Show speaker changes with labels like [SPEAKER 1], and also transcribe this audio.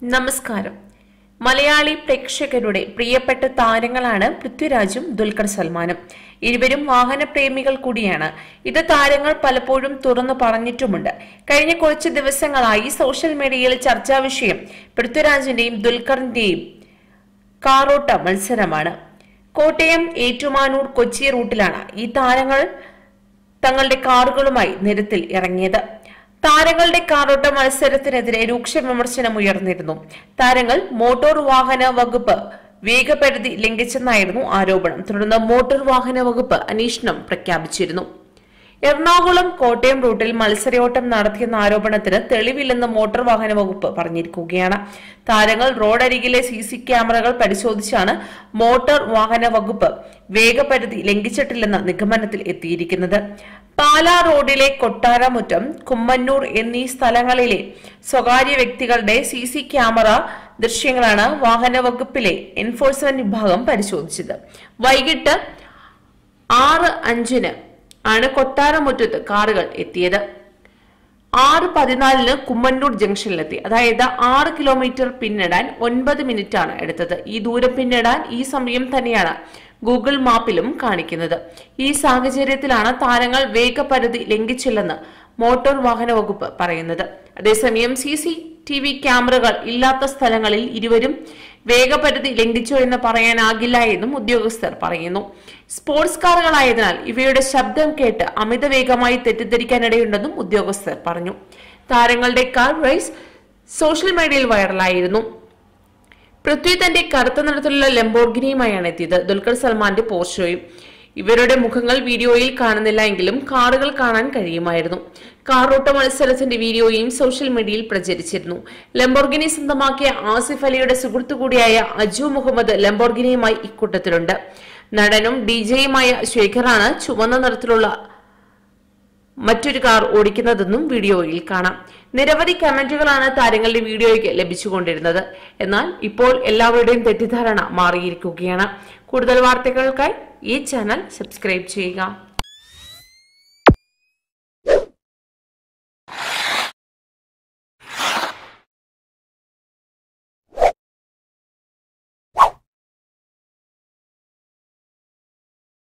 [SPEAKER 1] നമസ്കാരം മലയാളി പ്രേക്ഷകരുടെ പ്രിയപ്പെട്ട താരങ്ങളാണ് പൃഥ്വിരാജും ദുൽഖർ സൽമാനും ഇരുവരും വാഹനപ്രേമികൾ കൂടിയാണ് ഇത് താരങ്ങൾ പലപ്പോഴും തുറന്നു പറഞ്ഞിട്ടുമുണ്ട് കഴിഞ്ഞ കുറച്ച് ദിവസങ്ങളായി സോഷ്യൽ മീഡിയയിൽ ചർച്ചാ വിഷയം പൃഥ്വിരാജിന്റെയും ദുൽഖറിന്റെയും കാറോട്ട മത്സരമാണ് കോട്ടയം ഏറ്റുമാനൂർ കൊച്ചി റൂട്ടിലാണ് ഈ താരങ്ങൾ തങ്ങളുടെ കാറുകളുമായി നിരത്തിൽ ഇറങ്ങിയത് താരങ്ങളുടെ കാറോട്ട മത്സരത്തിനെതിരെ രൂക്ഷ വിമർശനം ഉയർന്നിരുന്നു താരങ്ങൾ മോട്ടോർ വാഹന വകുപ്പ് വേഗപരിധി ലംഘിച്ചെന്നായിരുന്നു ആരോപണം തുടർന്ന് മോട്ടോർ വാഹന വകുപ്പ് അന്വേഷണം പ്രഖ്യാപിച്ചിരുന്നു എറണാകുളം കോട്ടയം റൂട്ടിൽ മത്സരയോട്ടം നടത്തിയെന്ന ആരോപണത്തിന് തെളിവില്ലെന്ന് മോട്ടോർ വാഹന വകുപ്പ് പറഞ്ഞിരിക്കുകയാണ് താരങ്ങൾ റോഡരികിലെ സി സി ക്യാമറകൾ പരിശോധിച്ചാണ് മോട്ടോർ വാഹന വകുപ്പ് വേഗപരിധി ലംഘിച്ചിട്ടില്ലെന്ന നിഗമനത്തിൽ എത്തിയിരിക്കുന്നത് പാലാ റോഡിലെ കൊട്ടാരമുറ്റം കുമ്മന്നൂർ എന്നീ സ്ഥലങ്ങളിലെ സ്വകാര്യ വ്യക്തികളുടെ സി സി ക്യാമറ ദൃശ്യങ്ങളാണ് വാഹന വകുപ്പിലെ എൻഫോഴ്സ്മെന്റ് വിഭാഗം പരിശോധിച്ചത് വൈകിട്ട് ആറ് അഞ്ചിന് ആണ് കൊട്ടാരമുറ്റത്ത് കാറുകൾ എത്തിയത് ആറ് പതിനാലിന് കുമ്മന്നൂർ ജംഗ്ഷനിലെത്തി അതായത് ആറ് കിലോമീറ്റർ പിന്നിടാൻ ഒൻപത് മിനിറ്റ് ആണ് എടുത്തത് ഈ ദൂരം പിന്നിടാൻ ഈ സമയം തന്നെയാണ് ഗൂഗിൾ മാപ്പിലും കാണിക്കുന്നത് ഈ സാഹചര്യത്തിലാണ് താരങ്ങൾ വേഗപരിധി ലംഘിച്ചില്ലെന്ന് മോട്ടോർ വാഹന വകുപ്പ് പറയുന്നത് അതേസമയം സി സി ടി വി ക്യാമറകൾ ഇല്ലാത്ത സ്ഥലങ്ങളിൽ ഇരുവരും വേഗപരിധി ലംഘിച്ചോ എന്ന് പറയാനാകില്ല എന്നും ഉദ്യോഗസ്ഥർ പറയുന്നു സ്പോർട്സ് കാറുകളായതിനാൽ ഇവയുടെ ശബ്ദം കേട്ട് അമിത വേഗമായി തെറ്റിദ്ധരിക്കാനിടയുണ്ടെന്നും ഉദ്യോഗസ്ഥർ പറഞ്ഞു താരങ്ങളുടെ കാർ റേസ് സോഷ്യൽ മീഡിയയിൽ വൈറലായിരുന്നു പൃഥ്വി തന്റെ കറുത്ത നിറത്തിലുള്ള ലംബോർഗിനിയുമായാണ് എത്തിയത് ദുൽഖർ സൽമാന്റെ പോർഷോയും ഇവരുടെ മുഖങ്ങൾ വീഡിയോയിൽ കാണുന്നില്ല എങ്കിലും കാറുകൾ കാണാൻ കഴിയുമായിരുന്നു കാറോട്ട മത്സരത്തിന്റെ വീഡിയോയും സോഷ്യൽ മീഡിയയിൽ പ്രചരിച്ചിരുന്നു ലംബോർഗിനി സ്വന്തമാക്കിയ ആസിഫ് അലിയുടെ സുഹൃത്തു കൂടിയായ അജു മുഹമ്മദ് ലംബോർഗിനിയുമായി ഇക്കൂട്ടത്തിലുണ്ട് നടനും ഡിജെയുമായ ശേഖറാണ് ചുവന്ന നിറത്തിലുള്ള മറ്റൊരു കാർ ഓടിക്കുന്നതെന്നും വീഡിയോയിൽ കാണാം നിരവധി കമന്റുകളാണ് താരങ്ങളുടെ വീഡിയോയ്ക്ക് ലഭിച്ചുകൊണ്ടിരുന്നത് എന്നാൽ ഇപ്പോൾ എല്ലാവരുടെയും തെറ്റിദ്ധാരണ മാറിയിരിക്കുകയാണ് കൂടുതൽ വാർത്തകൾക്കായി ഈ ചാനൽ സബ്സ്ക്രൈബ് ചെയ്യുക